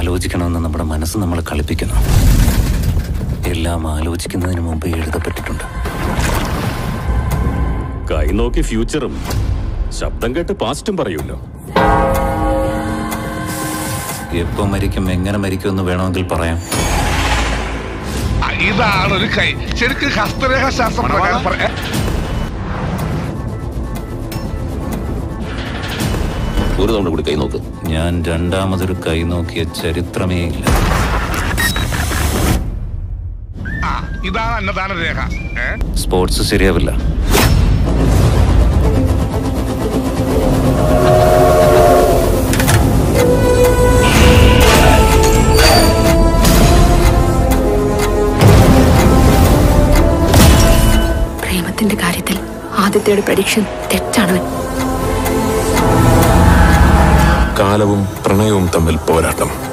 ആലോചിക്കണമെന്ന് നമ്മുടെ മനസ്സ് നമ്മളെ കളിപ്പിക്കുന്നു എല്ലാം ആലോചിക്കുന്നതിന് മുമ്പ് എഴുതപ്പെട്ടിട്ടുണ്ട് കൈ നോക്കി ഫ്യൂച്ചറും ശബ്ദം കേട്ട് പാസ്റ്റും പറയൂല്ലോ എപ്പോ മരിക്കും എങ്ങനെ മരിക്കും എന്ന് വേണമെങ്കിൽ പറയാം ആ, ഇതാണ് ഒരു കൈ ശരിക്കും ഹസ്തരേഖ ശാസ്ത്രം പ്രകാരം പറ- ഒരു തവണ കൂടി കൈ നോക്ക് ഞാൻ രണ്ടാമതൊരു കൈ നോക്കിയ ചരിത്രമേ ഇല്ല ആ, ഇതാണ് അന്നദാന രേഖ ഏ? സ്പോർട്സ് ശരിയാവില്ല പ്രേമത്തിന്റെ കാര്യത്തിൽ ആദിത്യയുടെ പ്രഡിക്ഷൻ തെറ്റാണവൻ കാലവും പ്രണയവും തമ്മിൽ പോരാട്ടം